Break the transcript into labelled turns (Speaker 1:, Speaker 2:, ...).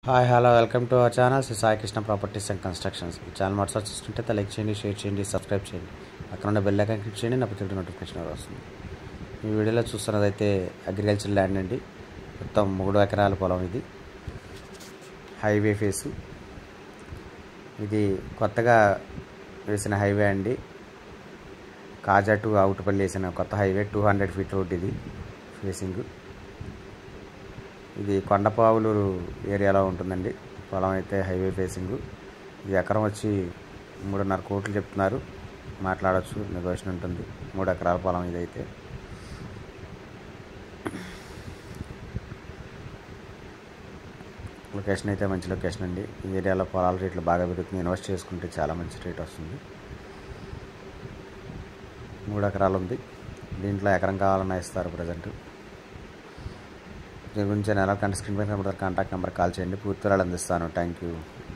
Speaker 1: hi hello welcome to our channel Sri Sai Krishna properties and constructions ఈ channel whatsapp చూస్తుంటే like చేయండి share చేయండి subscribe చేయండి అక్కడ ఉన్న బెల్ ఐకాన్ క్లిక్ చేయండి నా ప్రతి నోటిఫికేషన్ వస్తుంది ఈ వీడియోలో చూస్తున్నదైతే అగ్రికల్చర్ ల్యాండ్ అండి మొత్తం మూడు ఎకరాల పొలం ఇది హైవే ఫేసు ఇది కొత్తగా వేసిన హైవే అండి కాజా టు అవుట్పల్లి వేసిన కొత్త highway two hundred feet road ఇది ఫేసింగ్ ఇది కొండపావులూరు ఏరియాలో ఉంటుందండి పొలం అయితే హైవే ఫేసింగ్ ఇది ఎకరం వచ్చి మూడున్నర కోట్లు చెప్తున్నారు మాట్లాడవచ్చు నెగోషియేషన్ ఉంటుంది మూడు ఎకరాల పొలం ఇదైతే లొకేషన్ అయితే మంచి లొకేషన్ అండి ఈ ఏరియాలో పొలాల రేట్లు బాగా పెరుగుతుంది ఇన్వెస్ట్ చేసుకుంటే చాలా మంచి రేట్ వస్తుంది మూడు ఎకరాలు ఉంది దీంట్లో ఎకరం కావాలన్నా ఇస్తారు ప్రజెంట్ దీని గురించి నెల కంటే స్క్రీన్ పైన కాంటాక్ట్ నెంబర్ కాల్ చేయండి పూర్తి వివరాలు అందిస్తాను థ్యాంక్ యూ